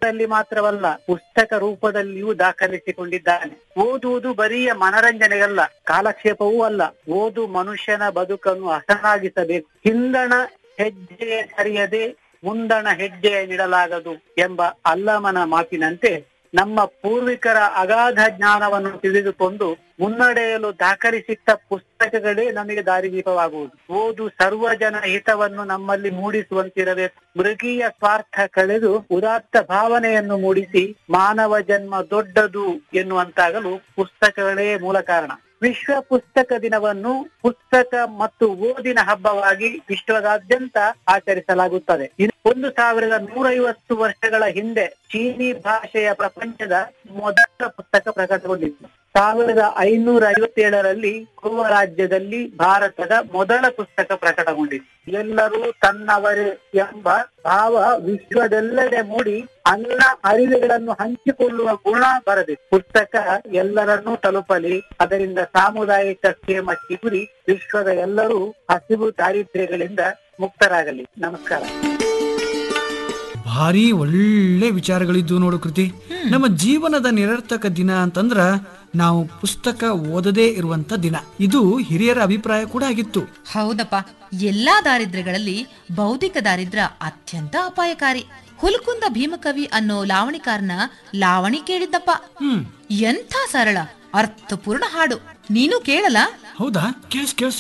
ನಲ್ಲಿ ಮಾತ್ರವಲ್ಲ ಪುಸ್ತಕ ರೂಪದಲ್ಲಿಯೂ ದಾಖಲಿಸಿಕೊಂಡಿದ್ದಾನೆ ಓದುವುದು ಬರಿಯ ಮನರಂಜನೆಗಲ್ಲ ಕಾಲಕ್ಷೇಪವೂ ಅಲ್ಲ ಓದು ಮನುಷ್ಯನ ಬದುಕನ್ನು ಹಸನಾಗಿಸಬೇಕು ಹಿಂದಣ ಹೆಜ್ಜೆ ಸರಿಯದೆ ಮುಂದಣ ಹೆಜ್ಜೆ ನೀಡಲಾಗದು ಎಂಬ ಅಲ್ಲಮನ ಮಾತಿನಂತೆ ನಮ್ಮ ಪೂರ್ವಿಕರ ಅಗಾಧ ಜ್ಞಾನವನ್ನು ತಿಳಿದುಕೊಂಡು ಮುನ್ನಡೆಯಲು ದಾಖಲಿಸಿಟ್ಟ ಪುಸ್ತಕಗಳೇ ನಮಗೆ ದಾರಿದೀಪವಾಗುವುದು ಓದು ಸರ್ವಜನ ಹಿತವನ್ನು ನಮ್ಮಲ್ಲಿ ಮೂಡಿಸುವಂತಿರಬೇಕು ಮೃಗೀಯ ಸ್ವಾರ್ಥ ಕಳೆದು ಉದಾತ್ತ ಭಾವನೆಯನ್ನು ಮೂಡಿಸಿ ಮಾನವ ಜನ್ಮ ದೊಡ್ಡದು ಎನ್ನುವಂತಾಗಲು ಪುಸ್ತಕಗಳೇ ಮೂಲ ಕಾರಣ ವಿಶ್ವ ಪುಸ್ತಕ ದಿನವನ್ನು ಪುಸ್ತಕ ಮತ್ತು ಓದಿನ ಹಬ್ಬವಾಗಿ ವಿಶ್ವದಾದ್ಯಂತ ಆಚರಿಸಲಾಗುತ್ತದೆ ಇದು ಒಂದು ಸಾವಿರದ ನೂರೈವತ್ತು ವರ್ಷಗಳ ಹಿಂದೆ ಚೀನಿ ಭಾಷೆಯ ಪ್ರಪಂಚದ ಮೊದಲ ಪುಸ್ತಕ ಪ್ರಕಟಗೊಂಡಿತ್ತು ಸಾವಿರದ ಐನೂರ ಐವತ್ತೇಳರಲ್ಲಿ ಗೋವಾ ರಾಜ್ಯದಲ್ಲಿ ಭಾರತದ ಮೊದಲ ಪುಸ್ತಕ ಪ್ರಕಟಗೊಂಡಿತ್ತು ಎಲ್ಲರೂ ತನ್ನವರೇ ಎಂಬ ಭಾವ ವಿಶ್ವದೆಲ್ಲೆಡೆ ಮೂಡಿ ಅನ್ನ ಅರಿವುಗಳನ್ನು ಹಂಚಿಕೊಳ್ಳುವ ಗುಣ ಬರಬೇಕು ಪುಸ್ತಕ ಎಲ್ಲರನ್ನೂ ತಲುಪಲಿ ಅದರಿಂದ ಸಾಮುದಾಯಿಕ ಕ್ಷೇಮ ಚಿಗುರಿ ವಿಶ್ವದ ಎಲ್ಲರೂ ಹಸಿವು ದಾರಿದ್ರ್ಯಗಳಿಂದ ಮುಕ್ತರಾಗಲಿ ನಮಸ್ಕಾರ ಭಾರಿ ಒಳ್ಳೆ ವಿಚಾರಗಳಿದ್ದು ನೋಡು ಕೃತಿ ನಮ್ಮ ಜೀವನದ ನಿರರ್ಥಕ ದಿನ ಅಂತಂದ್ರ ನಾವು ಪುಸ್ತಕ ಓದದೇ ಇರುವಂತ ದಿನ ಇದು ಹಿರಿಯರ ಅಭಿಪ್ರಾಯ ಕೂಡ ಆಗಿತ್ತು ಹೌದಪ್ಪ ಎಲ್ಲಾ ದಾರಿದ್ರ್ಯಗಳಲ್ಲಿ ಬೌದ್ಧಿಕ ದಾರಿದ್ರ್ಯ ಅತ್ಯಂತ ಅಪಾಯಕಾರಿ ಹುಲ್ಕುಂದ ಭೀಮಕವಿ ಅನ್ನೋ ಲಾವಣಿಕಾರನ ಲಾವಣಿ ಕೇಳಿದ್ದಪ್ಪ ಹ್ಮ್ ಎಂಥ ಸರಳ ಅರ್ಥಪೂರ್ಣ ಹಾಡು ನೀನು ಕೇಳಲ್ಲ ಹೌದಾ ಕೇಳ್ಸ್ ಕೇಳ್ಸ್